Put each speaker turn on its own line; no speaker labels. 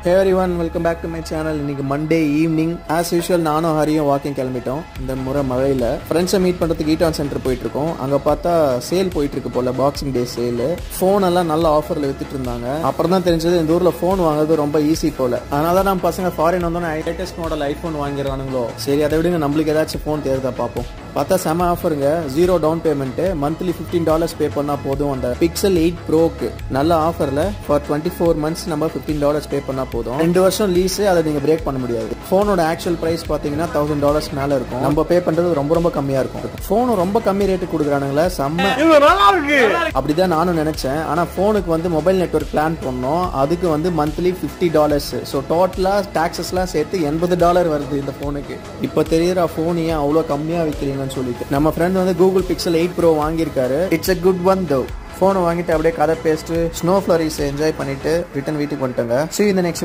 hey everyone welcome back to my channel இன்னைக்கு Monday evening as usual நானும் ஹரியும் walking கிளம்பிட்டோம் இந்த முறை மழையில ஃப்ரெண்ட்ஸை மீட் பண்றதுக்கு ஈட்டான் சென்டர் போயிட்டு இருக்கோம் அங்க பார்த்தா சேல் போயிட்டு இருக்கு போல பாக்ஸிங் டே சேல் ஃபோன் எல்லாம் நல்ல ஆஃபர்ல வித்துட்டு இருந்தாங்க அப்புறம் தான் தெரிஞ்சது இந்த ஊர்ல ஃபோன் வாங்குறது ரொம்ப ஈஸி போல அதனால தான் நம்ம பசங்க ஃபாரின் வந்தோன்னே லேட்டஸ்ட் மாடல் ஐஃபோன் வாங்கிடுறானுங்களோ சரி அதை விடுங்க நம்மளுக்கு ஏதாச்சும் ஃபோன் தேர்தா பார்ப்போம் பார்த்தா செம ஆஃபருங்க zero down payment monthly fifteen dollars pay பண்ணா போதும் அந்த பிக்சல் எயிட் ப்ரோக்கு நல்ல ஆஃபர்ல ஃபார் டுவெண்ட்டி ஃபோர் மந்த்ஸ் நம்ம ஃபிஃப்டீன் டாலர்ஸ் பே பண்ணா போதும் ரெண்டு வருஷம் லீஸ் அதை நீங்க பிரேக் பண்ண முடியாது ஃபோனோட ஆக்சுவல் பிரைஸ் பாத்தீங்கன்னா தௌசண்ட் டாலர்ஸ் மேல இருக்கும் நம்ம பே பண்றது ரொம்ப ரொம்ப கம்மியா இருக்கும் ஃபோனும் ரொம்ப கம்மி ரேட்டு கொடுக்குறானுங்களே செம்ம அப்படிதான் நானும் நினைச்சேன் ஆனா ஃபோனுக்கு வந்து மொபைல் நெட்வொர்க் பிளான் பண்ணோம் அதுக்கு வந்து மந்த்லி ஃபிஃப்டி டாலர்ஸ் ஸோ டோட்டலா டாக்ஸஸ்லாம் சேர்த்து எண்பது டாலர் வருது இந்த ஃபோனுக்கு இப்போ தெரியுற ஃபோன் ஏன் அவ்வளோ கம்மியா விற்கிறீங்கன்னு சொல்லிட்டு நம்ம ஃப்ரெண்ட் வந்து கூகுள் பிக்சல் எயிட் ப்ரோ வாங்கியிருக்காரு it's a good one though ஃபோனை வாங்கிட்டு அப்படியே கதை பேசிட்டு ஸ்னோ ஃப்ளரிஸ் என்ஜாய் பண்ணிட்டு ரிட்டன் வீட்டுக்கு வந்துட்டோங்க see you in the next